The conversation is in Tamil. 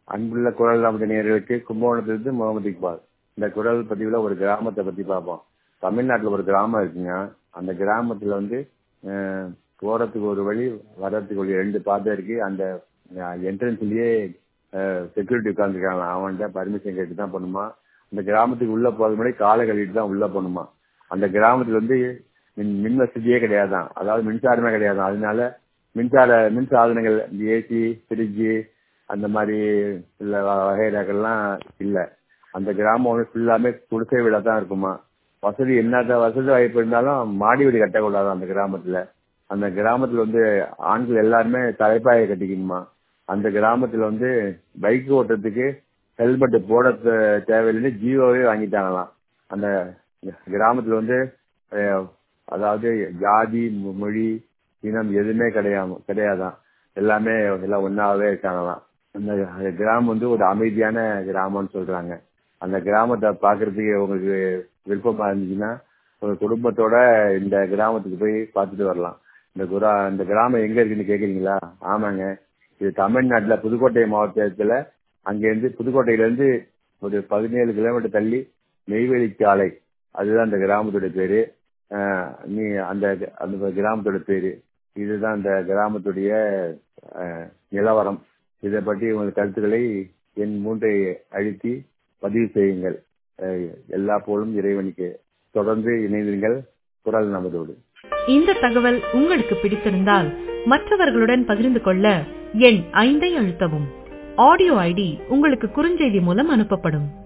அன்புள்ள குரல் நமது நேர்களுக்கு கும்பகோணத்திலிருந்து முகமது இக்பால் இந்த குரல் பதிவுல ஒரு கிராமத்தை பத்தி பார்ப்போம் தமிழ்நாட்டுல ஒரு கிராமம் இருக்குங்க அந்த கிராமத்துல வந்து அஹ், போறதுக்கு ஒரு வழி வர்றதுக்கு ஒரு ரெண்டு பாதை இருக்கு அந்த என்ட்ரன்ஸ்லயே செக்யூரிட்டி உட்காந்துருக்காங்க அவன்கிட்ட பர்மிஷன் கேட்டு தான் பண்ணுமா அந்த கிராமத்துக்கு உள்ள போறது முன்னாடி காலை கழுவிட்டு தான் உள்ள போகணுமா அந்த கிராமத்துல வந்து மின் மின் வசதியே கிடையாதான் அதாவது மின்சாரமே கிடையாதான் அதனால மின்சார மின் சாதனங்கள் இந்த ஏசி ஃப்ரிட்ஜு அந்த மாதிரி உள்ள வகைரகள்லாம் இல்லை அந்த கிராமம் வந்து ஃபுல்லாமே குடிசை வீடாக தான் இருக்குமா வசதி என்னதான் வசதி வாய்ப்பு இருந்தாலும் மாடி வீடு கட்டக்கூடாது அந்த கிராமத்துல அந்த கிராமத்துல வந்து ஆண்கள் எல்லாருமே தலைப்பாயை கட்டிக்கணுமா அந்த கிராமத்துல வந்து பைக் ஓட்டுறதுக்கு ஹெல்மெட் போட தே- தேவையில்லைன்னு ஜீவோவே வாங்கிட்டாங்களாம் அந்த கிராமத்துல வந்து அஹ், அதாவது ஜாதி மொ- மொழி இனம் எதுவுமே கிடையாது கிடையாதான் எல்லாமே எல்லாம் ஒன்னாவே இருக்காங்களாம் அந்த அந்த கிராமம் வந்து ஒரு அமைதியான கிராமம்னு சொல்றாங்க அந்த கிராமத்தை பாக்குறதுக்கு உங்களுக்கு விருப்பமா இருந்துச்சுன்னா உங்க குடும்பத்தோட இந்த கிராமத்துக்கு போய் பார்த்துட்டு வரலாம் இந்த குரா இந்த கிராமம் எங்க இருக்குன்னு கேக்குறீங்களா ஆமாங்க இது தமிழ்நாட்டுல புதுக்கோட்டை மாவட்டத்துல அங்கிருந்து புதுக்கோட்டையில இருந்து ஒரு பதினேழு கிலோமீட்டர் தள்ளி நெய்வேலி சாலை அதுதான் அந்த கிராமத்தோட பேரு ஆஹ் நீ அந்த அந்த கிராமத்தோட பேரு இதுதான் அந்த கிராமத்துடைய ஆஹ், நிலவரம் இதை பற்றி உங்கள் கருத்துக்களை என் மூன்றை அழுத்தி பதிவு செய்யுங்கள் ஆஹ், எல்லா போலும் இறைவனுக்கு தொடர்ந்து இணைந்தீர்கள் குரல் நமதோடு இந்த தகவல் உங்களுக்கு பிடித்திருந்தால் மற்றவர்களுடன் பகிர்ந்து கொள்ள எண் ஐந்தை அழுத்தவும் ஆடியோ ஐடி உங்களுக்கு குறுஞ்செய்தி மூலம் அனுப்பப்படும்